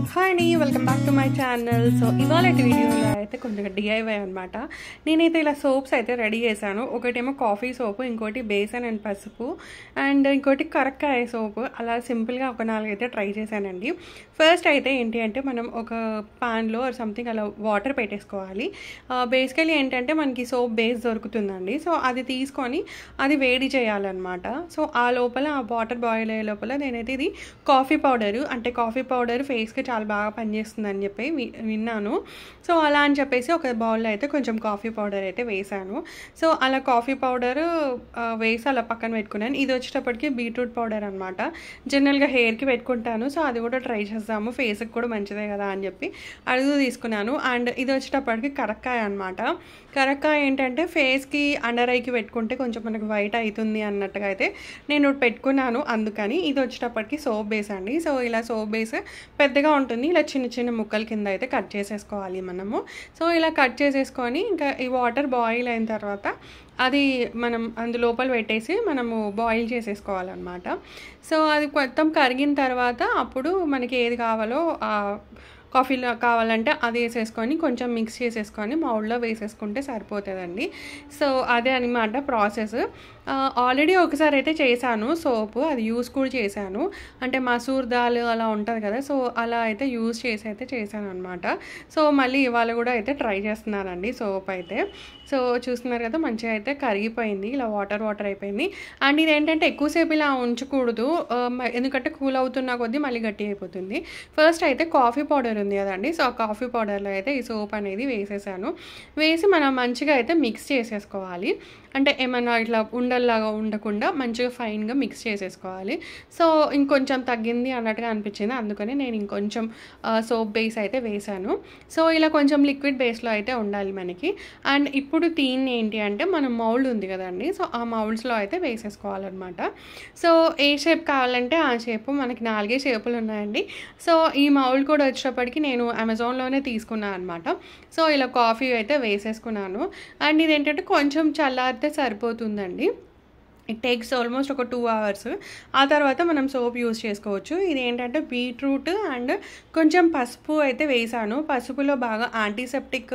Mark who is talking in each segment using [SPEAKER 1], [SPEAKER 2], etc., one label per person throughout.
[SPEAKER 1] hi అండి welcome back to my channel so ఇవాళ వీడియోలో అయితే కొంచెం డిఐవై అనమాట నేనైతే ఇలా సోప్స్ అయితే రెడీ చేశాను ఒకటేమో కాఫీ సోపు ఇంకోటి బేసన్ అండ్ పసుపు అండ్ ఇంకోటి కరక్కాయ సోపు అలా సింపుల్గా ఒక నాలుగు అయితే ట్రై చేశానండి ఫస్ట్ అయితే ఏంటి అంటే మనం ఒక పాన్లో సంథింగ్ అలా వాటర్ పెట్టేసుకోవాలి బేసికలీ ఏంటంటే మనకి సోప్ బేస్ దొరుకుతుందండి సో అది తీసుకొని అది వేడి చేయాలన్నమాట సో ఆ లోపల ఆ వాటర్ బాయిల్ అయ్యే లోపల నేనైతే ఇది కాఫీ పౌడరు అంటే కాఫీ పౌడర్ ఫేస్కి చాలా బాగా పనిచేస్తుందని చెప్పి వి- విన్నాను సో అలా అని చెప్పేసి ఒక బౌల్లో అయితే కొంచెం కాఫీ పౌడర్ అయితే వేసాను సో అలా కాఫీ పౌడర్ వేసి అలా పక్కన పెట్టుకున్నాను ఇది వచ్చేటప్పటికి బీట్రూట్ పౌడర్ అనమాట జనరల్గా హెయిర్కి పెట్టుకుంటాను సో అది కూడా ట్రై చేద్దాము ఫేస్కి కూడా మంచిదే కదా అని చెప్పి అడుగు తీసుకున్నాను అండ్ ఇది వచ్చేటప్పటికి కరక్కాయ అనమాట కరక్కాయ ఏంటంటే ఫేస్కి అండర్ ఐకి పెట్టుకుంటే కొంచెం మనకు వైట్ అవుతుంది అన్నట్టుగా అయితే నేను ఒకటి పెట్టుకున్నాను అందుకని ఇది వచ్చేటప్పటికి సోప్ బేస్ అండి సో ఇలా సోప్ బేస్ పెద్దగా ఉంటుంది ఇలా చిన్న చిన్న ముక్కల కింద అయితే కట్ చేసేసుకోవాలి మనము సో ఇలా కట్ చేసేసుకొని ఇంకా ఈ వాటర్ బాయిల్ అయిన తర్వాత అది మనం అందు లోపల పెట్టేసి మనము బాయిల్ చేసేసుకోవాలన్నమాట సో అది మొత్తం కరిగిన తర్వాత అప్పుడు మనకి ఏది కావాలో ఆ కాఫీలో కావాలంటే అది వేసేసుకొని కొంచెం మిక్స్ చేసేసుకొని మౌల్డ్లో వేసేసుకుంటే సరిపోతుందండి సో అదే అనమాట ప్రాసెస్ ఆల్రెడీ ఒకసారి అయితే చేశాను సోపు అది యూస్ కూడా చేశాను అంటే మసూర్ దాల్ అలా ఉంటుంది కదా సో అలా అయితే యూస్ చేసి అయితే చేశాను అనమాట సో మళ్ళీ ఇవాళ కూడా అయితే ట్రై చేస్తున్నానండి సోప్ అయితే సో చూస్తున్నారు కదా మంచిగా అయితే కరిగిపోయింది ఇలా వాటర్ వాటర్ అయిపోయింది అండ్ ఇది ఏంటంటే ఎక్కువసేపు ఇలా ఉంచకూడదు ఆ, మ- ఎందుకంటే కూల్ అవుతున్న కొద్దీ మళ్ళీ గట్టి అయిపోతుంది ఫస్ట్ అయితే కాఫీ పౌడర్ ఉంది కదండి సో ఆ కాఫీ పౌడర్లో అయితే ఈ సోప్ అనేది వేసేసాను వేసి మనం మంచిగా అయితే మిక్స్ చేసేసుకోవాలి అంటే ఏమన్నా ఇట్లా ఉండల్లాగా ఉండకుండా మంచిగా ఫైన్గా మిక్స్ చేసేసుకోవాలి సో ఇంకొంచెం తగ్గింది అన్నట్టుగా అనిపించింది అందుకని నేను ఇంకొంచెం సోప్ బేస్ అయితే వేసాను సో ఇలా కొంచెం లిక్విడ్ బేస్లో అయితే ఉండాలి మనకి అండ్ ఇప్పుడు దీన్ని ఏంటి అంటే మనం మౌల్డ్ ఉంది కదండి సో ఆ మౌల్డ్స్లో అయితే వేసేసుకోవాలన్నమాట సో ఏ షేప్ కావాలంటే ఆ షేప్ మనకి నాలుగే షేపులు ఉన్నాయండి సో ఈ మౌల్డ్ కూడా వచ్చేటప్పటికి నేను అమెజాన్లోనే తీసుకున్నాను అనమాట సో ఇలా కాఫీ అయితే వేసేసుకున్నాను అండ్ ఇది ఏంటంటే కొంచెం చల్లారితే సరిపోతుందండి ఇట్ టేక్స్ ఆల్మోస్ట్ ఒక టూ అవర్స్ ఆ తర్వాత మనం సోప్ యూస్ చేసుకోవచ్చు ఇది ఏంటంటే బీట్రూట్ అండ్ కొంచెం పసుపు అయితే వేసాను పసుపులో బాగా యాంటీసెప్టిక్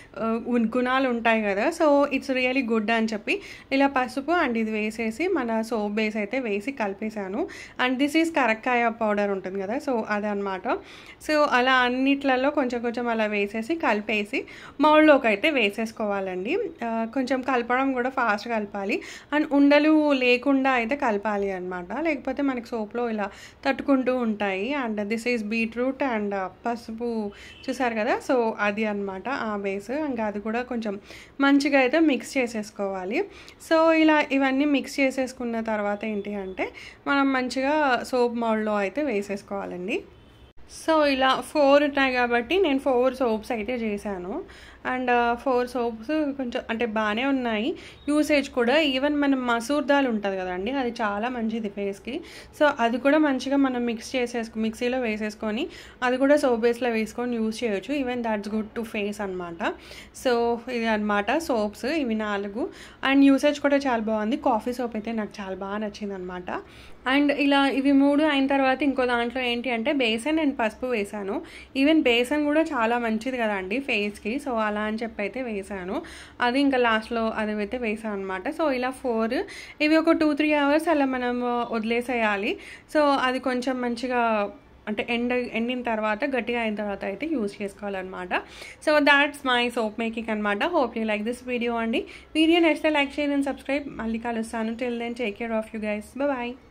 [SPEAKER 1] గుణాలు ఉంటాయి కదా సో ఇట్స్ రియలీ గుడ్ అని చెప్పి ఇలా పసుపు అండ్ ఇది వేసేసి మన సోప్ బేస్ అయితే వేసి కలిపేశాను అండ్ దిస్ ఈజ్ కరక్కాయ పౌడర్ ఉంటుంది కదా సో అదనమాట సో అలా అన్నిట్లలో కొంచెం కొంచెం అలా వేసేసి కలిపేసి మౌల్డ్లోకి అయితే వేసేసుకోవాలండి ఆ, కొంచెం కలపడం కూడా ఫాస్ట్ కలపాలి అండ్ ఉండలు లేకుండా అయితే కలపాలి అనమాట లేకపోతే మనకి సోప్లో ఇలా తట్టుకుంటూ ఉంటాయి and this is beetroot and పసుపు చూసారు కదా సో అది అన్నమాట ఆ బేస్ ఇంకా అది కూడా కొంచెం మంచిగా అయితే మిక్స్ చేసేసుకోవాలి సో ఇలా ఇవన్నీ మిక్స్ చేసేసుకున్న తర్వాత ఏంటి అంటే మనం మంచిగా సోప్ మౌల్డ్లో అయితే వేసేసుకోవాలండి సో ఇలా ఫోర్ ఉన్నాయి కాబట్టి నేను ఫోర్ సోప్స్ అయితే చేశాను అండ్ ఫోర్ సోప్స్ కొంచెం అంటే బాగానే ఉన్నాయి యూసేజ్ కూడా ఈవెన్ మనం మసూర్ దాల్ ఉంటుంది కదండి అది చాలా మంచిది ఫేస్కి సో అది కూడా మంచిగా మనం మిక్స్ చేసేసుకో మిక్సీలో వేసేసుకొని అది కూడా సోప్ బేస్లో వేసుకొని యూస్ చేయొచ్చు even that's good to face అనమాట సో ఇది అనమాట సోప్స్ ఇవి నాలుగు అండ్ యూసేజ్ కూడా చాలా బాగుంది కాఫీ సోప్ అయితే నాకు చాలా బాగా నచ్చింది అనమాట అండ్ ఇలా ఇవి మూడు అయిన తర్వాత ఇంకో దాంట్లో ఏంటి అంటే బేసన్ అండ్ పసుపు వేసాను ఈవెన్ బేసన్ కూడా చాలా మంచిది కదండి ఫేస్కి సో అలా అని చెప్పి అయితే వేసాను అది ఇంకా లాస్ట్లో అది అయితే వేసాను అనమాట సో ఇలా ఫోర్ ఇవి ఒక టూ త్రీ అవర్స్ అలా మనం వదిలేసేయాలి సో అది కొంచెం మంచిగా అంటే ఎండ ఎండిన తర్వాత గట్టిగా అయిన తర్వాత అయితే యూజ్ చేసుకోవాలన్నమాట so that's my soap making అనమాట hope you like this video అండి వీడియో నచ్చితే లైక్ చేయండి అండ్ సబ్స్క్రైబ్ మళ్ళీ కలుస్తాను till then take care of you guys bye